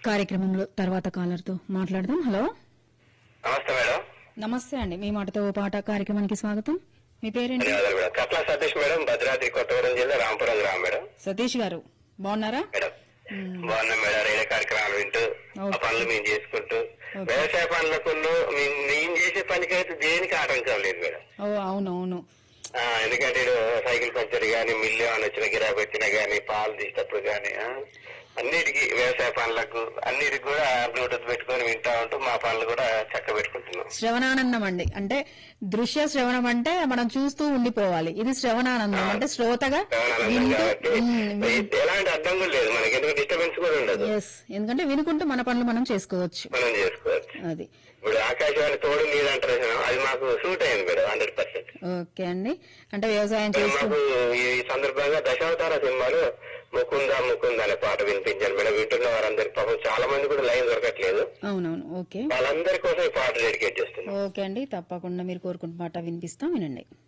కార్యక్రమంలో తర్వాత కాలర్తో మాట్లాడదాం హలో నమస్తే మేడం నమస్తే అండి మీ మాటతో ఓ పాట కార్యక్రమానికి స్వాగతం మీ పేరేంటి ధన్యవాదాలు మేడం కట్ల సతీష్ మేడం భద్రాద్రి కొత్తగూడెం జిల్లా రాంపురం గ్రామం మేడం సతీష్ గారు బాగున్నారా మేడం బాగున్నాం మేడం రేడియో కార్యక్రమాలు వింటూ ఆ ఓకే. పనులు మేము చేసుకుంటూ ఓకే. వ్యవసాయ పనులకు మేము చేసే పనికైతే దేనికి ఆటంకం లేదు మేడం ఓ అవునవును ఆ, ఎందుకంటే ఈడు సైకిల్ పంచర్ గాని మిల్లు ఏమైనా వచ్చిన గిరాకు వచ్చినా గాని పాలు తీసేటప్పుడు గాని ఆ, అన్నిటికీ వ్యవసాయ పనులకు అన్నిటికి కూడా బ్లూటూత్ పెట్టుకొని వింటా ఉంటూ మా పనులు కూడా చక్క పెట్టుకుంటున్నాం శ్రవణానందం అండి అంటే దృశ్య శ్రవణం అంటే మనం చూస్తూ ఉండిపోవాలి ఇది శ్రవణానందం అంటే శ్రోతగా ఆనందం వింటూ కాబట్టి ఉమ్, ఎలాంటి అర్థం కూడా లేదు మనకి ఎందుకంటే డిస్టర్బెన్స్ కూడా ఉండదు ఎస్ ఎందుకంటే వినుకుంటూ మన పనులు మనం చేసుకోవచ్చు మనం చేసుకోవచ్చు అది ఇప్పుడు ఆకాశవాణి తోడు నీదంటారు కదా, అది మాకు సూట్ అయింది మేడం హండ్రెడ్ పర్సెంట్ ఓకే అండి అంటే వ్యవసాయం చేసుకుంటూ మాకు ఈ సందర్భంగా దశావతార సినిమాలో ముకుంద ముకుంద అనే పాట వినిపించాను మేడం వింటున్న వారందరికి పాపం చాలా మంది కూడా లైన్ దొరకట్లేదు అవునవును ఓకే వాళ్ళందరి కోసం ఈ పాట డెడికేట్ చేస్తున్నాం ఓకే అండి తప్పకుండా మీరు కోరుకుంటున్న మాట వినిపిస్తాం వినండి